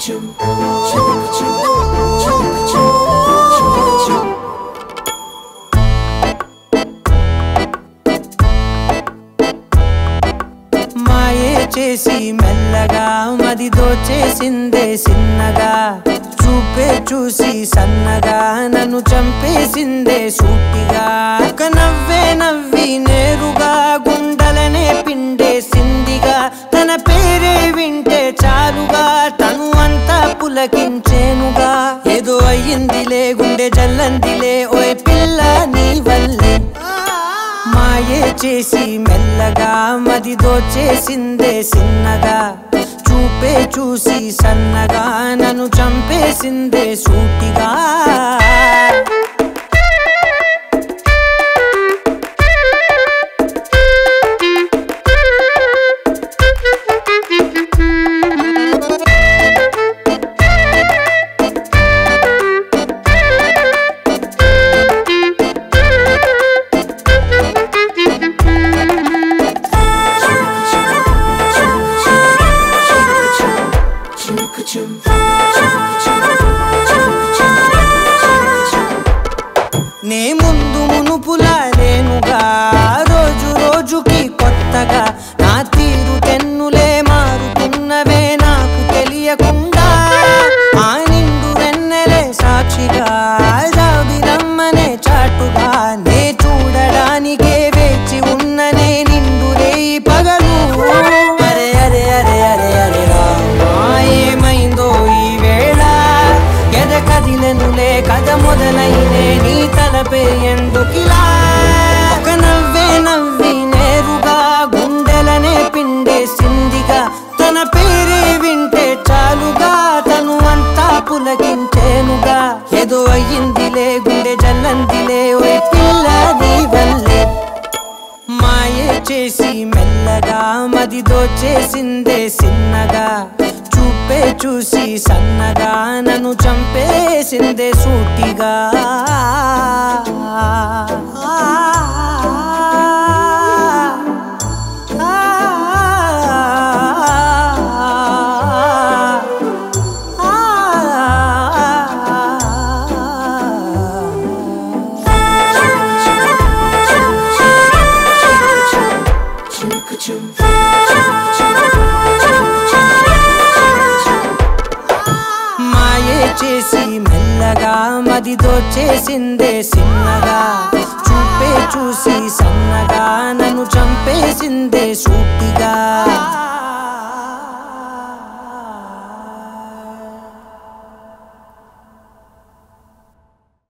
మాయే చేసి మెల్లగా మది దోచేసిందే సిన్నగా చూపే చూసి సన్నగా నన్ను చంపేసిందే సూటిగా ఒక నవ్వే నవ్వి నేరుగా గుండెలనే పిండేసిందిగా తన పేరే వింటే చాలుగా తను అంతా పులకించేనుగా ఏదో అయ్యిందిలే గుండె జల్లందిలే ఓయ్ పిల్ల నీ వల్లే మాయే చేసి మెల్లగా మది దోచేసిందే సిన్నగా చూపే చూసి సన్నగా నన్ను చంపేసిందే సూటిగా నే ముందు మునుపులా లేనుగా రోజు రోజుకి కొత్తగా నా తీరు తెన్నులే మారుతున్నవే నాకు తెలియకుండా ఆ నిండు వెన్నెలే సాక్షిగా జాబిలమ్మనే చాటుగా నే చూడడానికే వేచి ఉన్ననే నిండు రేయి పగలు అరే అరే అరే అరే అరే రామా ఏమైందో ఈ వేళ ఎద కదిలెనులే కథ మొదలైనే నీ తలపే ఎందుకిలా ఒక నవ్వే నవ్వి నేరుగా గుండెలనే పిండేసిందిగా తన పేరే వింటే చాలుగా తను అంతా పులకించేనుగా ఏదో అయ్యిందిలే గుండె జల్లందిలే ఓ పిల్ల నీ వల్లే మాయే చేసి మెల్లగా మది దోచేసిందే సిన్నగా చూపే చూసి సన్నగా నన్ను చంపేసిందే సూటిగా మాయే చేసి మెల్లగా మది దోచేసిందే సిన్నగా చూపే చూసి సన్నగా నన్ను చంపేసిందే సూటిగా